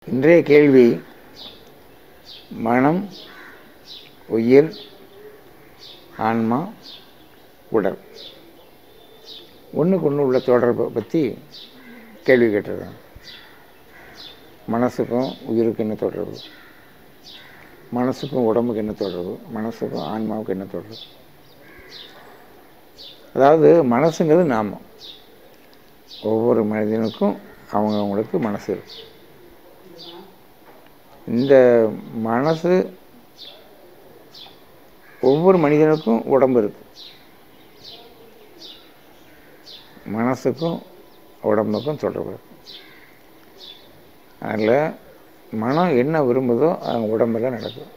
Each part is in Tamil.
இன்றைய கேள்வி மனம் உயிர் ஆன்மா உடல் ஒன்றுக்கு ஒன்று உள்ள தொடர்பை பற்றி கேள்வி கேட்டிருக்காங்க மனசுக்கும் உயிருக்கும் என்ன தொடர்பு மனசுக்கும் உடம்புக்கு என்ன தொடர்பு மனசுக்கும் ஆன்மாவுக்கு என்ன தொடர்பு அதாவது மனசுங்கிறது நாம ஒவ்வொரு மனிதனுக்கும் அவங்கவுங்களுக்கு மனசு இருக்கு இந்த மனசு ஒவ்வொரு மனிதனுக்கும் உடம்பு இருக்கு மனசுக்கும் உடம்புக்கும் தொடர்பு இருக்கு அதில் மனம் என்ன விரும்புதோ அவங்க உடம்புல நடக்கும்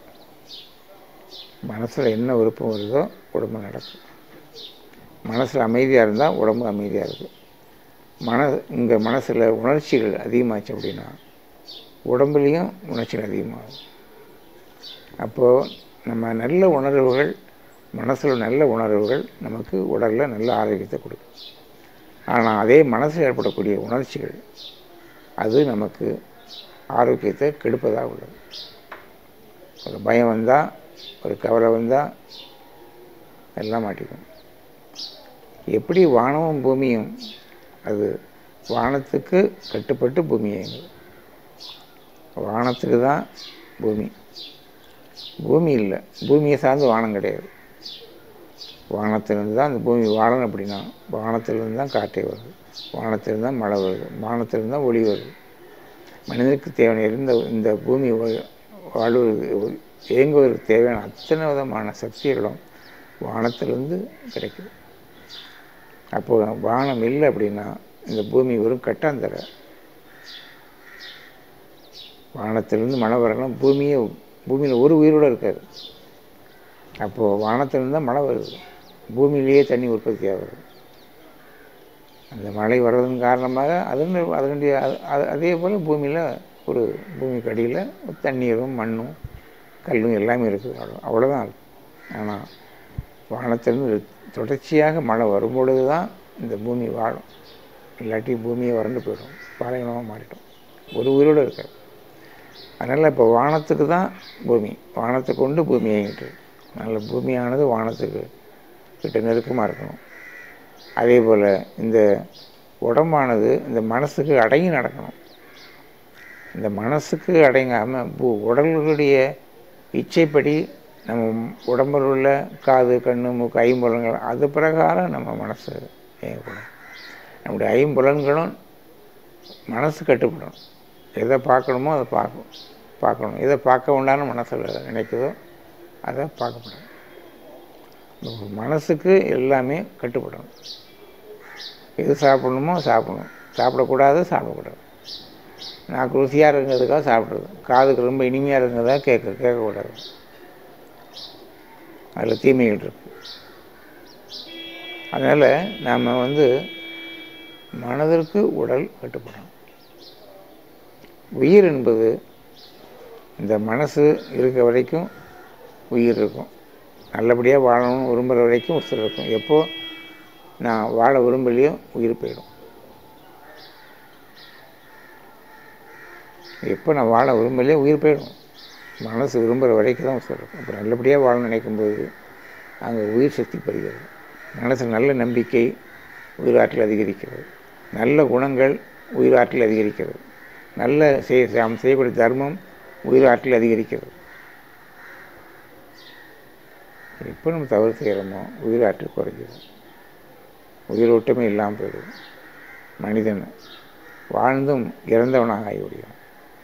மனசில் என்ன விருப்பம் வருதோ உடம்பு நடக்கும் மனசில் அமைதியாக இருந்தால் உடம்பு அமைதியாக இருக்குது மன இங்கே மனசில் உணர்ச்சிகள் அதிகமாச்சு அப்படின்னா உடம்புலேயும் உணர்ச்சிகள் அதிகமாகும் அப்போது நம்ம நல்ல உணர்வுகள் மனசில் நல்ல உணர்வுகள் நமக்கு உடலில் நல்ல ஆரோக்கியத்தை கொடுக்கும் ஆனால் அதே மனசில் ஏற்படக்கூடிய உணர்ச்சிகள் அது நமக்கு ஆரோக்கியத்தை கெடுப்பதாக உள்ளது ஒரு பயம் வந்தால் ஒரு கவலை வந்தால் எல்லாம் மாட்டிக்கும் எப்படி வானமும் பூமியும் அது வானத்துக்கு கட்டுப்பட்டு பூமி இயங்குது வானத்துக்கு தான் பூமி பூமி இல்லை பூமியை சார்ந்து வானம் கிடையாது வானத்திலிருந்து தான் அந்த பூமி வாழணும் அப்படின்னா வானத்திலிருந்து தான் காற்றே வருது வானத்திலிருந்து தான் மழை வருது வானத்திலிருந்து தான் ஒளி வருது மனிதனுக்கு தேவையான இருந்த இந்த பூமி வாழ்வதற்கு இயங்குவதற்கு தேவையான அத்தனை விதமான சக்திகளும் வானத்திலிருந்து கிடைக்குது அப்போது வானம் இல்லை அப்படின்னா இந்த பூமி வெறும் கட்டாந்தர வானத்திலிருந்து மழை வரணும் பூமியே பூமியில் ஒரு உயிரோடு இருக்காது அப்போது வானத்திலிருந்து தான் மழை வருது பூமியிலேயே தண்ணி உற்பத்தி ஆகுது அந்த மழை வர்றதன் காரணமாக அதன் அதனுடைய அதே போல் பூமியில் ஒரு பூமிக்கு அடியில் தண்ணீரும் மண்ணும் கல்லும் எல்லாமே இருக்குது அவ்வளோ அவ்வளோதான் இருக்குது ஆனால் வானத்திலிருந்து தொடர்ச்சியாக மழை வரும்பொழுது தான் இந்த பூமி வாழும் இல்லாட்டி பூமியை வறண்டு போயிடும் பாலைவனமாக மாறிடும் ஒரு உயிரோடு இருக்காது அதனால் இப்போ வானத்துக்கு தான் பூமி வானத்தை கொண்டு பூமி இயங்கிட்டு அதனால் பூமியானது வானத்துக்கு கிட்ட நெருக்கமாக இருக்கணும் அதே போல் இந்த உடம்பானது இந்த மனசுக்கு அடங்கி நடக்கணும் இந்த மனசுக்கு அடங்காமல் பூ உடல்களுடைய இச்சைப்படி நம்ம உடம்பில் உள்ள காது கண் மூக்கு ஐம்புலன்கள் அது பிரகாரம் நம்ம மனசு இயங்கக்கூடாது நம்முடைய ஐம்புலன்களும் மனசு கட்டுப்படணும் எதை பார்க்கணுமோ அதை பார்க்கும் பார்க்கணும் எதை பார்க்க உண்டான மனசில் நினைக்குதோ அதை பார்க்கப்படணும் மனசுக்கு எல்லாமே கட்டுப்படணும் எது சாப்பிடணுமோ சாப்பிடணும் சாப்பிடக்கூடாது சாப்பிடக்கூடாது நாக்கு ருசியாக இருக்கிறதுக்காக சாப்பிட்றது காதுக்கு ரொம்ப இனிமையாக இருக்கிறதா கேட்க கேட்கக்கூடாது அதில் தீமைகள் இருக்கு அதனால் நாம் வந்து மனதிற்கு உடல் கட்டுப்படணும் உயிர் என்பது இந்த மனசு இருக்க வரைக்கும் உயிர் இருக்கும் நல்லபடியாக வாழணும்னு விரும்புகிற வரைக்கும் உசுர் இருக்கும் எப்போ நான் வாழ விரும்பலையோ உயிர் போயிடும் எப்போ நான் வாழ விரும்பலையோ உயிர் போயிடும் மனசு விரும்புகிற வரைக்கும் தான் உசுர் இருக்கும் அப்போ நல்லபடியாக வாழ நினைக்கும்போது அங்கே உயிர் சக்தி பெறுகிறது மனசில் நல்ல நம்பிக்கை உயிராற்றல் அதிகரிக்கிறது நல்ல குணங்கள் உயிராற்றல் அதிகரிக்கிறது நல்ல செய் நாம் செய்யக்கூடிய தர்மம் உயிராற்றல் அதிகரிக்கிறது எப்போ நம்ம தவறு செய்கிறோமோ உயிராற்றல் குறைஞ்சிடும் உயிரோட்டமே இல்லாமல் போயிடும் மனிதன் வாழ்ந்தும் இறந்தவனாக ஆகிவிடுகிறான்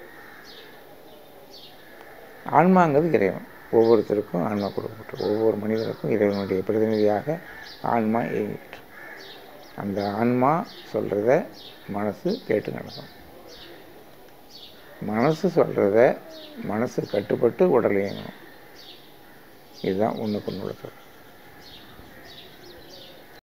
ஆன்மாங்கிறது இறைவன் ஒவ்வொருத்தருக்கும் ஆன்மா கொடுக்கப்பட்டு ஒவ்வொரு மனிதனுக்கும் இறைவனுடைய பிரதிநிதியாக ஆன்மா இயங்கிட்டு அந்த ஆன்மா சொல்கிறத மனசு கேட்டு நடக்கும் மனசு சொல்கிறத மனசு கட்டுப்பட்டு உடல் இயங்கணும் இதுதான் ஒன்றுக்கு ஒன்று